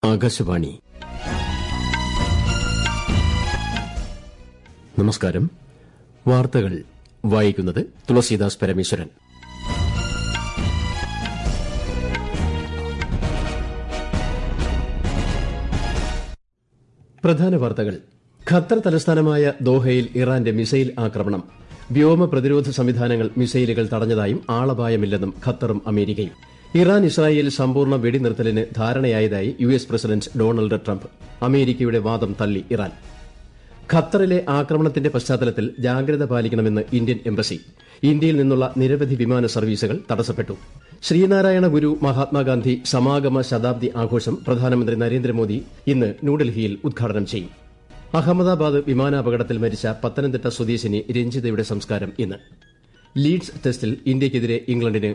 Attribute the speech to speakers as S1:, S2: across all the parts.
S1: ആകാശവാണി നമസ്കാരം വാർത്തകൾ വായിക്കുന്നത് തുളസീദാസ് പരമേശ്വരൻ പ്രധാന വാർത്തകൾ ഖത്തർ തലസ്ഥാനമായ ദോഹയിൽ ഇറാന്റെ മിസൈൽ ആക്രമണം വ്യോമ പ്രതിരോധ സംവിധാനങ്ങൾ മിസൈലുകൾ തടഞ്ഞതായും ആളപായമില്ലെന്നും ഖത്തറും അമേരിക്കയും ഇറാൻ ഇസ്രായേൽ സമ്പൂർണ്ണ വെടിനിർത്തലിന് ധാരണയായതായി U S president Donald Trump അമേരിക്കയുടെ വാദം തള്ളി ഇറാൻ ഖത്തറിലെ ആക്രമണത്തിന്റെ പശ്ചാത്തലത്തിൽ ജാഗ്രത പാലിക്കണമെന്ന് ഇന്ത്യൻ എംബസി ഇന്ത്യയിൽ നിന്നുള്ള നിരവധി വിമാന സർവീസുകൾ തടസ്സപ്പെട്ടു ശ്രീനാരായണ ഗുരു മഹാത്മാഗാന്ധി സമാഗമ ശതാബ്ദി ആഘോഷം പ്രധാനമന്ത്രി നരേന്ദ്രമോദി ഇന്ന് ന്യൂഡൽഹിയിൽ ഉദ്ഘാടനം ചെയ്യും അഹമ്മദാബാദ് വിമാനാപകടത്തിൽ മരിച്ച പത്തനംതിട്ട സ്വദേശിനി രഞ്ജിതയുടെ സംസ്കാരം ഇന്ന് ലീഡ്സ് ടെസ്റ്റിൽ ഇന്ത്യയ്ക്കെതിരെ ഇംഗ്ലണ്ടിന്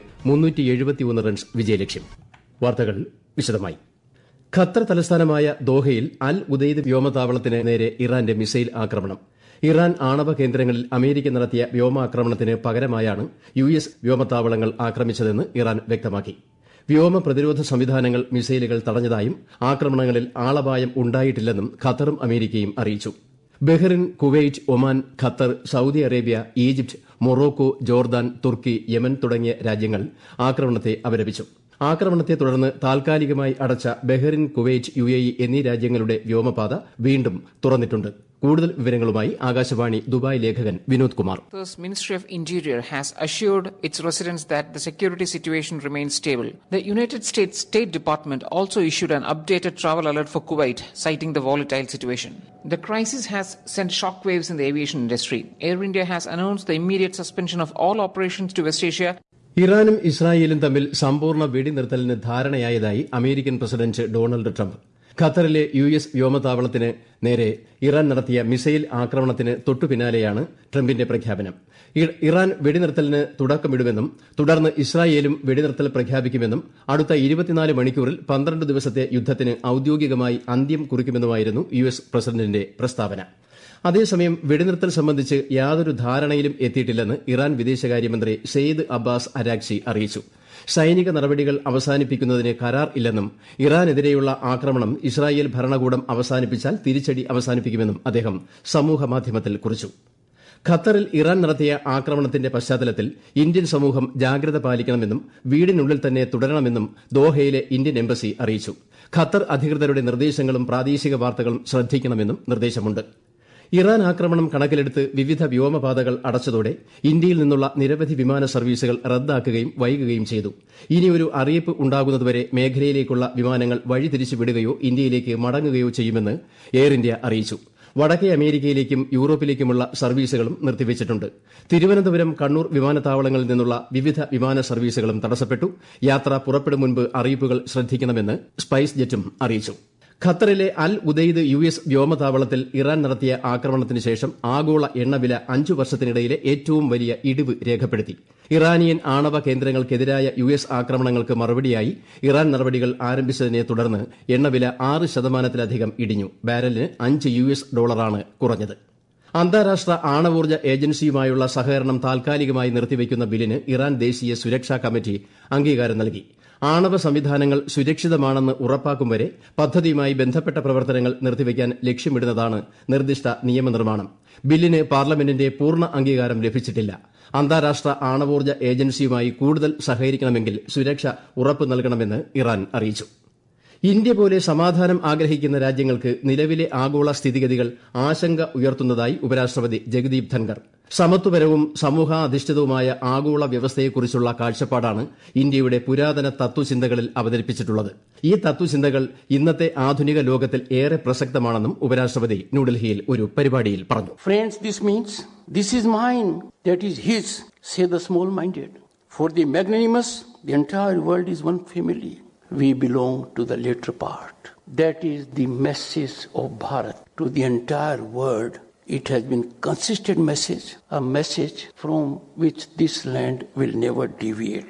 S1: റൺസ് വിജയലക്ഷ്യം വാർത്തകൾ വിശദമായി ഖത്തർ തലസ്ഥാനമായ ദോഹയിൽ അൽ ഉദയ്ദ് വ്യോമതാവളത്തിന് നേരെ ഇറാന്റെ മിസൈൽ ആക്രമണം ഇറാൻ ആണവ കേന്ദ്രങ്ങളിൽ അമേരിക്ക നടത്തിയ വ്യോമാക്രമണത്തിന് പകരമായാണ് യു എസ് വ്യോമത്താവളങ്ങൾ ആക്രമിച്ചതെന്ന് ഇറാൻ വ്യക്തമാക്കി വ്യോമ പ്രതിരോധ സംവിധാനങ്ങൾ മിസൈലുകൾ തടഞ്ഞതായും ആക്രമണങ്ങളിൽ ആളപായം ഉണ്ടായിട്ടില്ലെന്നും ഖത്തറും അമേരിക്കയും അറിയിച്ചു Bahrain Kuwait Oman Qatar Saudi Arabia Egypt Morocco Jordan തുർക്കി യമൻ തുടങ്ങിയ രാജ്യങ്ങൾ ആക്രമണത്തെ അപലപിച്ചു ആക്രമണത്തെ തുടർന്ന് താൽക്കാലികമായി അടച്ച Bahrain Kuwait U A E എന്നീ രാജ്യങ്ങളുടെ വ്യോമപാത വീണ്ടും തുറന്നിട്ടുണ്ട് കൂടുതൽ വിവരങ്ങളുമായി ആകാശവാണി ദുബായ് ലേഖകൻ Vinod Kumar
S2: The Ministry of Interior has assured its residents that the security situation remains stable. The United States State Department also issued an updated travel alert for Kuwait, citing the volatile situation. The crisis has sent shockwaves in the aviation industry. Air India has announced the immediate suspension of all operations to West Asia
S1: ഇറാനും ഇസ്രായേലും തമ്മിൽ സമ്പൂർണ്ണ വെടിനിർത്തലിന് ധാരണയായതായി American president Donald Trump ഖത്തറിലെ U S വ്യോമതാവളത്തിന് നേരെ Iran നടത്തിയ മിസൈൽ ആക്രമണത്തിന് തൊട്ടുപിന്നാലെയാണ് ട്രംപിന്റെ പ്രഖ്യാപനം ഇറാൻ വെടിനിർത്തലിന് തുടക്കമിടുമെന്നും തുടർന്ന് ഇസ്രായേലും വെടിനിർത്തൽ പ്രഖ്യാപിക്കുമെന്നും അടുത്ത ഇരുപത്തിനാല് മണിക്കൂറിൽ പന്ത്രണ്ട് ദിവസത്തെ യുദ്ധത്തിന് ഔദ്യോഗികമായി അന്ത്യം കുറിക്കുമെന്നുമായിരുന്നു യു എസ് പ്രസിഡന്റിന്റെ പ്രസ്താവന അതേസമയം വെടിനിർത്തൽ സംബന്ധിച്ച് യാതൊരു ധാരണയിലും എത്തിയിട്ടില്ലെന്ന് ഇറാൻ വിദേശകാര്യമന്ത്രി സെയ്ദ് അബ്ബാസ് അരാക്ചി അറിയിച്ചു സൈനിക നടപടികൾ അവസാനിപ്പിക്കുന്നതിന് കരാർ ഇല്ലെന്നും ഇറാനെതിരെയുള്ള ആക്രമണം ഇസ്രായേൽ ഭരണകൂടം അവസാനിപ്പിച്ചാൽ തിരിച്ചടി അവസാനിപ്പിക്കുമെന്നും അദ്ദേഹം സമൂഹമാധ്യമത്തിൽ കുറിച്ചു ഖത്തറിൽ ഇറാൻ നടത്തിയ ആക്രമണത്തിന്റെ പശ്ചാത്തലത്തിൽ ഇന്ത്യൻ സമൂഹം ജാഗ്രത പാലിക്കണമെന്നും വീടിനുള്ളിൽ തന്നെ തുടരണമെന്നും ദോഹയിലെ ഇന്ത്യൻ എംബസി അറിയിച്ചു ഖത്തർ അധികൃതരുടെ നിർദ്ദേശങ്ങളും പ്രാദേശിക വാർത്തകളും ശ്രദ്ധിക്കണമെന്നും നിർദ്ദേശമുണ്ട് ഇറാൻ ആക്രമണം കണക്കിലെടുത്ത് വിവിധ വ്യോമപാതകൾ അടച്ചതോടെ ഇന്ത്യയിൽ നിന്നുള്ള നിരവധി വിമാന സർവീസുകൾ റദ്ദാക്കുകയും വൈകുകയും ചെയ്തു ഇനിയൊരു അറിയിപ്പ് ഉണ്ടാകുന്നതുവരെ മേഖലയിലേക്കുള്ള വിമാനങ്ങൾ വഴിതിരിച്ചു വിടുകയോ ഇന്ത്യയിലേക്ക് മടങ്ങുകയോ ചെയ്യുമെന്ന് എയർ ഇന്ത്യ അറിയിച്ചു വടക്കേ അമേരിക്കയിലേക്കും യൂറോപ്പിലേക്കുമുള്ള സർവീസുകളും നിർത്തിവച്ചിട്ടുണ്ട് തിരുവനന്തപുരം കണ്ണൂർ വിമാനത്താവളങ്ങളിൽ നിന്നുള്ള വിവിധ വിമാന സർവീസുകളും തടസ്സപ്പെട്ടു യാത്ര പുറപ്പെടും മുൻപ് അറിയിപ്പുകൾ ശ്രദ്ധിക്കണമെന്ന് സ്പൈസ് ജെറ്റും അറിയിച്ചു ഖത്തറിലെ അൽ ഉദയ്ദ് യു എസ് വ്യോമതാവളത്തിൽ ഇറാൻ നടത്തിയ ആക്രമണത്തിന് ശേഷം ആഗോള എണ്ണവില അഞ്ചു വർഷത്തിനിടയിലെ ഏറ്റവും വലിയ ഇടിവ് രേഖപ്പെടുത്തി ഇറാനിയൻ ആണവ കേന്ദ്രങ്ങൾക്കെതിരായ യു എസ് ആക്രമണങ്ങൾക്ക് മറുപടിയായി ഇറാൻ നടപടികൾ ആരംഭിച്ചതിനെ തുടർന്ന് എണ്ണവില ആറ് ശതമാനത്തിലധികം ഇടിഞ്ഞു ബാരലിന് അഞ്ച് യു എസ് ഡോളറാണ് കുറഞ്ഞത് അന്താരാഷ്ട്ര ആണവോർജ്ജ ഏജൻസിയുമായുള്ള സഹകരണം താൽക്കാലികമായി നിർത്തിവയ്ക്കുന്ന ബില്ലിന് ഇറാൻ ദേശീയ സുരക്ഷാ കമ്മിറ്റി അംഗീകാരം നൽകി ആണവ സംവിധാനങ്ങൾ സുരക്ഷിതമാണെന്ന് ഉറപ്പാക്കും വരെ പദ്ധതിയുമായി ബന്ധപ്പെട്ട പ്രവർത്തനങ്ങൾ നിർത്തിവയ്ക്കാൻ ലക്ഷ്യമിടുന്നതാണ് നിർദ്ദിഷ്ട നിയമനിർമ്മാണം ബില്ലിന് പാർലമെന്റിന്റെ പൂർണ്ണ അംഗീകാരം ലഭിച്ചിട്ടില്ല അന്താരാഷ്ട്ര ആണവോർജ്ജ ഏജൻസിയുമായി കൂടുതൽ സഹകരിക്കണമെങ്കിൽ സുരക്ഷ ഉറപ്പു നൽകണമെന്ന് ഇറാൻ അറിയിച്ചു ഇന്ത്യ പോലെ സമാധാനം ആഗ്രഹിക്കുന്ന രാജ്യങ്ങൾക്ക് നിലവിലെ ആഗോള സ്ഥിതിഗതികൾ ആശങ്ക ഉയർത്തുന്നതായി ഉപരാഷ്ട്രപതി ജഗദീപ് ധൻകർ സമത്വപരവും സമൂഹാധിഷ്ഠിതവുമായ ആഗോള വ്യവസ്ഥയെക്കുറിച്ചുള്ള കാഴ്ചപ്പാടാണ് ഇന്ത്യയുടെ പുരാതന തത്വചിന്തകളിൽ അവതരിപ്പിച്ചിട്ടുള്ളത് ഈ തത്വചിന്തകൾ ഇന്നത്തെ ആധുനിക ലോകത്തിൽ ഏറെ പ്രസക്തമാണെന്നും ഉപരാഷ്ട്രപതി ന്യൂഡൽഹിയിൽ ഒരു പരിപാടിയിൽ പറഞ്ഞു
S3: Friends, this means this is mine, that is his, say the small minded. For the magnanimous, the entire world is one family. We belong to the latter part. That is the message of Bharat to the entire world. It has been consistent message, a message from which this land will never deviate.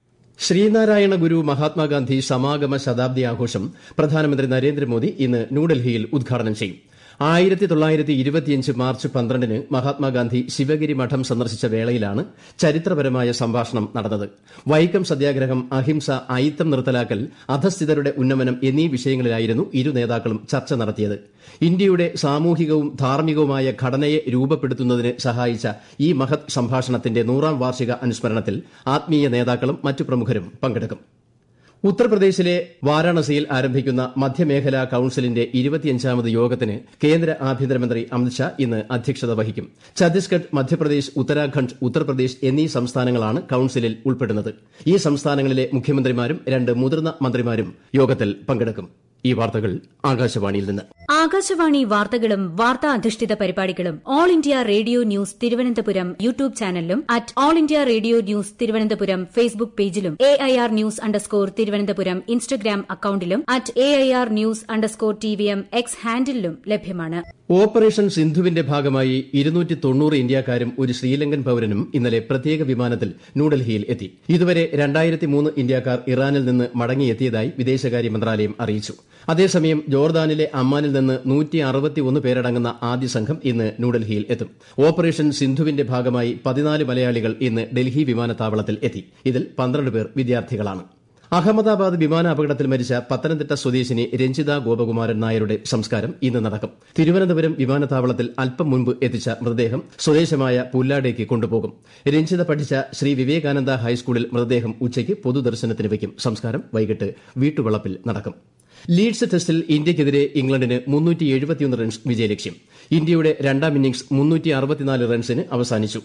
S1: Sreenarayana ഗുരു മഹാത്മാഗാന്ധി സമാഗമ ശതാബ്ദി ആഘോഷം പ്രധാനമന്ത്രി നരേന്ദ്രമോദി ഇന്ന് ന്യൂഡൽഹിയിൽ ഉദ്ഘാടനം ചെയ്യും ആയിരത്തി തൊള്ളായിരത്തി ഇരുപത്തിയഞ്ച് മാർച്ച് പന്ത്രണ്ടിന് മഹാത്മാഗാന്ധി ശിവഗിരി മഠം സന്ദർശിച്ച വേളയിലാണ് ചരിത്രപരമായ സംഭാഷണം നടന്നത് വൈക്കം സത്യാഗ്രഹം അഹിംസ അയിത്തം നിർത്തലാക്കൽ അധസ്ഥിതരുടെ ഉന്നമനം എന്നീ വിഷയങ്ങളിലായിരുന്നു ഇരു നേതാക്കളും ചർച്ച നടത്തിയത് ഇന്ത്യയുടെ സാമൂഹികവും ധാർമ്മികവുമായ ഘടനയെ രൂപപ്പെടുത്തുന്നതിന് സഹായിച്ച ഈ മഹത് സംഭാഷണത്തിന്റെ നൂറാം വാർഷിക അനുസ്മരണത്തിൽ ആത്മീയ നേതാക്കളും മറ്റു പ്രമുഖരും പങ്കെടുക്കും ഉത്തർപ്രദേശിലെ വാരാണസിയിൽ ആരംഭിക്കുന്ന മധ്യമേഖലാ കൌൺസിലിന്റെ ഇരുപത്തിയഞ്ചാമത് യോഗത്തിന് കേന്ദ്ര ആഭ്യന്തരമന്ത്രി അമിത്ഷാ ഇന്ന് അധ്യക്ഷത വഹിക്കും ഛത്തീസ്ഗഡ് മധ്യപ്രദേശ് ഉത്തരാഖണ്ഡ് ഉത്തർപ്രദേശ് എന്നീ സംസ്ഥാനങ്ങളാണ് കൌൺസിലിൽ ഉൾപ്പെടുന്നത് ഈ സംസ്ഥാനങ്ങളിലെ മുഖ്യമന്ത്രിമാരും രണ്ട് മുതിർന്ന മന്ത്രിമാരും യോഗത്തിൽ പങ്കെടുക്കും ഈ വാർത്തകൾ ആകാശവാണിയിൽ നിന്ന്
S4: ആകാശവാണി വാർത്തകളും വാർത്താ അധിഷ്ഠിത പരിപാടികളും All India Radio news Thiruvananthapuram YouTube ചാനലിലും at All India Radio news Thiruvananthapuram Facebook പേജിലും A I R news underscore Thiruvananthapuram Instagram അക്കൌണ്ടിലും at A I R news underscore T V M X ഹാൻഡിലും ലഭ്യമാണ്
S1: ഓപ്പറേഷൻ സിന്ധുവിന്റെ ഭാഗമായി ഇരുന്നൂറ്റി തൊണ്ണൂറ് ഇന്ത്യക്കാരും ഒരു ശ്രീലങ്കൻ പൌരനും ഇന്നലെ പ്രത്യേക വിമാനത്തിൽ ന്യൂഡൽഹിയിൽ എത്തി ഇതുവരെ രണ്ടായിരത്തി മൂന്ന് ഇന്ത്യക്കാർ ഇറാനിൽ നിന്ന് മടങ്ങിയെത്തിയതായി വിദേശകാര്യ മന്ത്രാലയം അറിയിച്ചു അതേസമയം ജോർദാനിലെ അമ്മാനിൽ നിന്ന് നൂറ്റി അറുപത്തിയൊന്ന് പേരടങ്ങുന്ന ആദ്യ സംഘം ഇന്ന് ന്യൂഡൽഹിയിൽ എത്തും ഓപ്പറേഷൻ സിന്ധുവിന്റെ ഭാഗമായി പതിനാല് മലയാളികൾ ഇന്ന് ഡൽഹി വിമാനത്താവളത്തിൽ എത്തി ഇതിൽ പന്ത്രണ്ട് പേർ വിദ്യാർത്ഥികളാണ് അഹമ്മദാബാദ് വിമാനാപകടത്തിൽ മരിച്ച പത്തനംതിട്ട സ്വദേശിനി രഞ്ജിത ഗോപകുമാരൻ നായരുടെ സംസ്കാരം ഇന്ന് നടക്കും തിരുവനന്തപുരം വിമാനത്താവളത്തിൽ അല്പം മുൻപ് എത്തിച്ച മൃതദേഹം സ്വദേശമായ പുല്ലാടേക്ക് കൊണ്ടുപോകും രഞ്ജിത പഠിച്ച ശ്രീ വിവേകാനന്ദ ഹൈസ്കൂളിൽ മൃതദേഹം ഉച്ചയ്ക്ക് പൊതുദർശനത്തിന് വയ്ക്കും സംസ്കാരം വൈകിട്ട് വീട്ടുവളപ്പിൽ നടക്കും ലീഡ്സ് ടെസ്റ്റിൽ ഇന്ത്യയ്ക്കെതിരെ ഇംഗ്ലണ്ടിന് റൺസ് വിജയലക്ഷ്യം ഇന്ത്യയുടെ രണ്ടാം ഇന്നിംഗ്സ് റൺസിന് അവസാനിച്ചു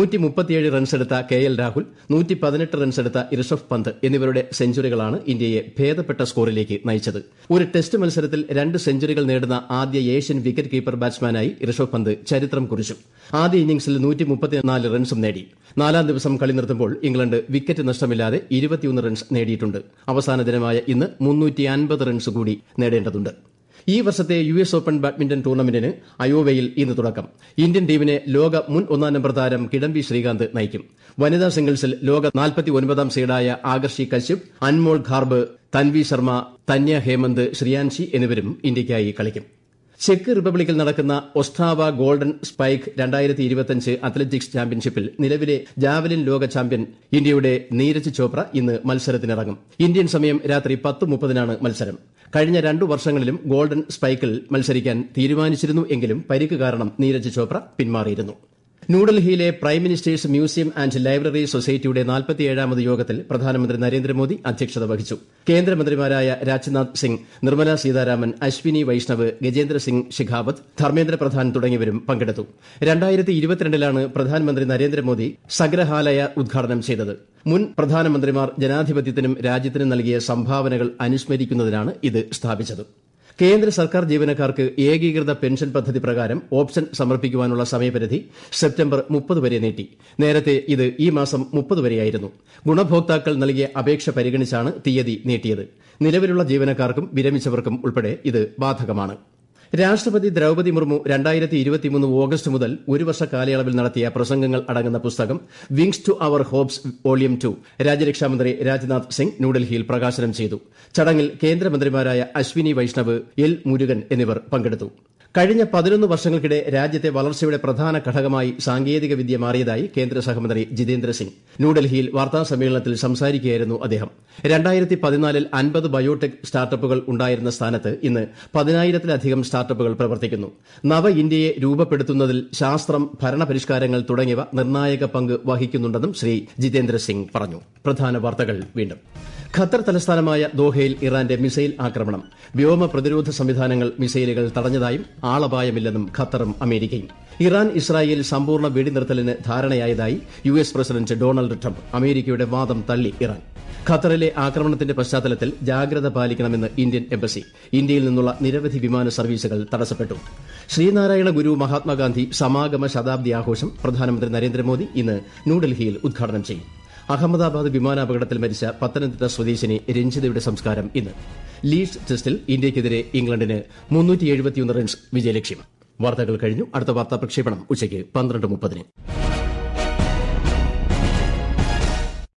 S1: റൺസെടുത്ത കെ എൽ രാഹുൽ റൺസെടുത്ത ഋഷഭ് പന്ത് എന്നിവരുടെ സെഞ്ചുറികളാണ് ഇന്ത്യയെ ഭേദപ്പെട്ട സ്കോറിലേക്ക് നയിച്ചത് ഒരു ടെസ്റ്റ് മത്സരത്തിൽ രണ്ട് സെഞ്ചുറികൾ നേടുന്ന ആദ്യ ഏഷ്യൻ വിക്കറ്റ് കീപ്പർ ബാറ്റ്സ്മാനായി ഋഷഭ് പന്ത് ചരിത്രം കുറിച്ചു ആദ്യ ഇന്നിംഗ്സിൽ റൺസും നേടി നാലാം ദിവസം കളി നിർത്തുമ്പോൾ ഇംഗ്ലണ്ട് വിക്കറ്റ് നഷ്ടമില്ലാതെ റൺസ് നേടിയിട്ടുണ്ട് അവസാന ദിനമായ ഇന്ന് റൺസ് കൂടി നേടേണ്ടതുണ്ട് ഈ വർഷത്തെ യു എസ് ഓപ്പൺ ബാഡ്മിന്റൺ ടൂർണമെന്റിന് അയോവയിൽ ഇന്ന് തുടക്കം ഇന്ത്യൻ ടീമിനെ ലോക മുൻ ഒന്നാം നമ്പർ താരം കിഡംബി ശ്രീകാന്ത് നയിക്കും വനിതാ സിംഗിൾസിൽ ലോക നാൽപ്പത്തിയൊൻപതാം സീഡായ ആകർഷി കശ്യപ് അൻമോൾ ഖാർബ് തൻവി ശർമ്മ തന്യ ഹേമന്ത് ശ്രിയാൻഷി എന്നിവരും ഇന്ത്യയ്ക്കായി കളിക്കും ചെക്ക് റിപ്പബ്ലിക്കിൽ നടക്കുന്ന ഒസ്താവ ഗോൾഡൻ സ്പൈക്ക് രണ്ടായിരത്തി ഇരുപത്തിയഞ്ച് അത്ലറ്റിക്സ് ചാമ്പ്യൻഷിപ്പിൽ നിലവിലെ ജാവലിൻ ലോക ചാമ്പ്യൻ ഇന്ത്യയുടെ നീരജ് ചോപ്ര ഇന്ന് മത്സരത്തിനിറങ്ങും ഇന്ത്യൻ സമയം രാത്രി പത്ത് മുപ്പതിനാണ് മത്സരം കഴിഞ്ഞ രണ്ടു വർഷങ്ങളിലും ഗോൾഡൻ സ്പൈക്കിൽ മത്സരിക്കാൻ തീരുമാനിച്ചിരുന്നു എങ്കിലും പരിക്ക് കാരണം നീരജ് ചോപ്ര പിന്മാറിയിരുന്നു ന്യൂഡൽഹിയിലെ prime minister's museum and library സൊസൈറ്റിയുടെ നാൽപ്പത്തിയേഴാമത് യോഗത്തിൽ പ്രധാനമന്ത്രി നരേന്ദ്രമോദി അധ്യക്ഷത വഹിച്ചു കേന്ദ്രമന്ത്രിമാരായ രാജ്നാഥ് സിംഗ് നിർമ്മല സീതാരാമൻ അശ്വിനി വൈഷ്ണവ് ഗജേന്ദ്ര സിംഗ് ഷിഖാവത്ത് ധർമ്മേന്ദ്ര പ്രധാൻ തുടങ്ങിയവരും പങ്കെടുത്തു രണ്ടായിരത്തി ഇരുപത്തിരണ്ടിലാണ് പ്രധാനമന്ത്രി നരേന്ദ്രമോദി സംഗ്രഹാലയ ഉദ്ഘാടനം ചെയ്തത് മുൻ പ്രധാനമന്ത്രിമാർ ജനാധിപത്യത്തിനും രാജ്യത്തിനും നൽകിയ സംഭാവനകൾ അനുസ്മരിക്കുന്നതിനാണ് ഇത് സ്ഥാപിച്ചത് കേന്ദ്ര സർക്കാർ ജീവനക്കാർക്ക് ഏകീകൃത പെൻഷൻ പദ്ധതി പ്രകാരം ഓപ്ഷൻ സമർപ്പിക്കുവാനുള്ള സമയപരിധി സെപ്റ്റംബർ മുപ്പത് വരെ നീട്ടി നേരത്തെ ഇത് ഈ മാസം മുപ്പത് വരെയായിരുന്നു ഗുണഭോക്താക്കൾ നൽകിയ അപേക്ഷ പരിഗണിച്ചാണ് തീയതി നീട്ടിയത് നിലവിലുള്ള ജീവനക്കാർക്കും വിരമിച്ചവർക്കും ഉൾപ്പെടെ ഇത് ബാധകമാണ് രാഷ്ട്രപതി ദ്രൌപതി മുർമു രണ്ടായിരത്തി ഇരുപത്തിമൂന്ന് ഓഗസ്റ്റ് മുതൽ ഒരു വർഷ കാലയളവിൽ നടത്തിയ പ്രസംഗങ്ങൾ അടങ്ങുന്ന പുസ്തകം wings to our hopes volume two രാജ്യരക്ഷാമന്ത്രി രാജ്നാഥ് സിംഗ് ന്യൂഡൽഹിയിൽ പ്രകാശനം ചെയ്തു ചടങ്ങിൽ കേന്ദ്രമന്ത്രിമാരായ അശ്വിനി വൈഷ്ണവ് എൽ മുരുകൻ എന്നിവർ പങ്കെടുത്തു കഴിഞ്ഞ പതിനൊന്ന് വർഷങ്ങൾക്കിടെ രാജ്യത്തെ വളർച്ചയുടെ പ്രധാന ഘടകമായി സാങ്കേതിക വിദ്യ മാറിയതായി കേന്ദ്ര സഹമന്ത്രി ജിതേന്ദ്ര സിംഗ് ന്യൂഡൽഹിയിൽ വാർത്താ സമ്മേളനത്തിൽ സംസാരിക്കുകയായിരുന്നു അദ്ദേഹം രണ്ടായിരത്തി പതിനാലിൽ അൻപത് ബയോടെക് സ്റ്റാർട്ടപ്പുകൾ ഉണ്ടായിരുന്ന സ്ഥാനത്ത് ഇന്ന് പതിനായിരത്തിലധികം സ്റ്റാർട്ടപ്പുകൾ പ്രവർത്തിക്കുന്നു നവ ഇന്ത്യയെ രൂപപ്പെടുത്തുന്നതിൽ ശാസ്ത്രം ഭരണപരിഷ്കാരങ്ങൾ തുടങ്ങിയവ നിർണായക പങ്ക് വഹിക്കുന്നുണ്ടെന്നും ശ്രീ ജിതേന്ദ്ര സിംഗ് പറഞ്ഞു പ്രധാന വാർത്തകൾ വീണ്ടും ഖത്തർ തലസ്ഥാനമായ ദോഹയിൽ ഇറാന്റെ മിസൈൽ ആക്രമണം വ്യോമ പ്രതിരോധ സംവിധാനങ്ങൾ മിസൈലുകൾ തടഞ്ഞതായും ആളപായമില്ലെന്നും ഖത്തറും അമേരിക്കയും ഇറാൻ ഇസ്രായേൽ സമ്പൂർണ്ണ വെടിനിർത്തലിന് ധാരണയായതായി U S president Donald Trump അമേരിക്കയുടെ വാദം തള്ളി ഇറാൻ ഖത്തറിലെ ആക്രമണത്തിന്റെ പശ്ചാത്തലത്തിൽ ജാഗ്രത പാലിക്കണമെന്ന് ഇന്ത്യൻ എംബസി ഇന്ത്യയിൽ നിന്നുള്ള നിരവധി വിമാന സർവീസുകൾ തടസ്സപ്പെട്ടു ശ്രീനാരായണ ഗുരു മഹാത്മാഗാന്ധി സമാഗമ ശതാബ്ദി ആഘോഷം പ്രധാനമന്ത്രി നരേന്ദ്രമോദി ഇന്ന് ന്യൂഡൽഹിയിൽ ഉദ്ഘാടനം ചെയ്യും അഹമ്മദാബാദ് വിമാനാപകടത്തിൽ മരിച്ച പത്തനംതിട്ട സ്വദേശിനി രഞ്ജിതയുടെ സംസ്കാരം ഇന്ന് ലീഡ്സ് ടെസ്റ്റിൽ ഇന്ത്യയ്ക്കെതിരെ ഇംഗ്ലണ്ടിന് റൺസ് വിജയലക്ഷ്യം വാർത്തകൾ കഴിഞ്ഞു അടുത്ത വാർത്താ പ്രക്ഷേപണം ഉച്ചയ്ക്ക് പന്ത്രണ്ട് മുപ്പതിന്